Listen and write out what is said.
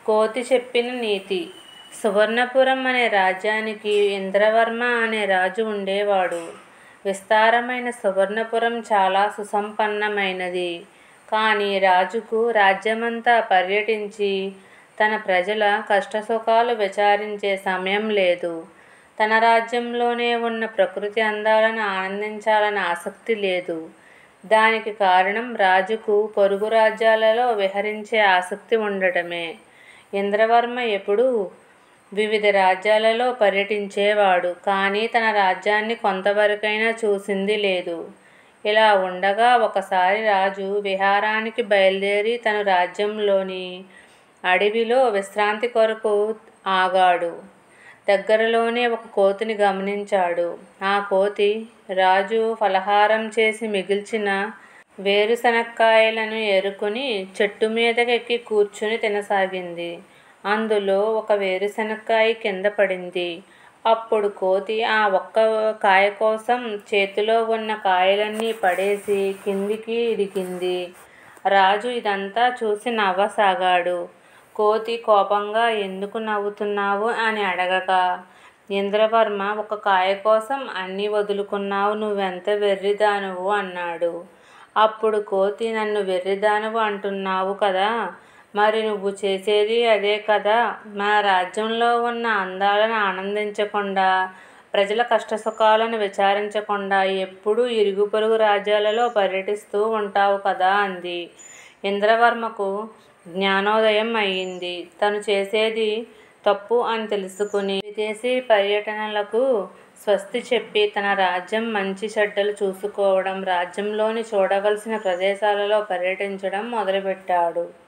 కోతి చెప్పిన నీతి సువర్ణపురం అనే రాజ్యానికి ఇంద్రవర్మ అనే రాజు ఉండేవాడు విస్తారమైన సువర్ణపురం చాలా సుసంపన్నమైనది కానీ రాజుకు రాజ్యమంతా పర్యటించి తన ప్రజల కష్టసుఖాలు విచారించే సమయం లేదు తన రాజ్యంలోనే ఉన్న ప్రకృతి అందాలను ఆనందించాలని ఆసక్తి లేదు దానికి కారణం రాజుకు పొరుగు రాజ్యాలలో విహరించే ఆసక్తి ఉండటమే ఇంద్రవర్మ ఎప్పుడూ వివిధ రాజ్యాలలో పర్యటించేవాడు కానీ తన రాజ్యాన్ని కొంతవరకైనా చూసింది లేదు ఇలా ఉండగా ఒకసారి రాజు విహారానికి బయలుదేరి తన రాజ్యంలోని అడవిలో విశ్రాంతి కొరకు ఆగాడు దగ్గరలోనే ఒక కోతిని గమనించాడు ఆ కోతి రాజు ఫలహారం చేసి మిగిల్చిన వేరుశనక్కాయలను ఏరుకుని చెట్టు మీదకెక్కి కూర్చుని తినసాగింది అందులో ఒక వేరుశనక్కాయ కింద పడింది అప్పుడు కోతి ఆ ఒక్క కాయ కోసం చేతిలో ఉన్న కాయలన్నీ పడేసి కిందికి దిగింది రాజు ఇదంతా చూసి నవ్వసాగాడు కోతి కోపంగా ఎందుకు నవ్వుతున్నావు అని అడగగా ఇంద్రవర్మ ఒక కాయ కోసం అన్నీ వదులుకున్నావు నువ్వెంత వెర్రిదానువు అన్నాడు అప్పుడు కోతి నన్ను వెర్రిదానువు అంటున్నావు కదా మరి నువ్వు చేసేది అదే కదా మా రాజ్యంలో ఉన్న అందాలను ఆనందించకుండా ప్రజల కష్టసుఖాలను విచారించకుండా ఎప్పుడూ ఇరుగు పొరుగు రాజ్యాలలో పర్యటిస్తూ ఉంటావు కదా అంది ఇంద్రవర్మకు జ్ఞానోదయం అయ్యింది తను చేసేది తప్పు అని తెలుసుకుని విదేశీ పర్యటనలకు స్వస్తి చెప్పి తన రాజ్యం మంచి చెడ్డలు చూసుకోవడం రాజ్యంలోని చూడవలసిన ప్రదేశాలలో పర్యటించడం మొదలుపెట్టాడు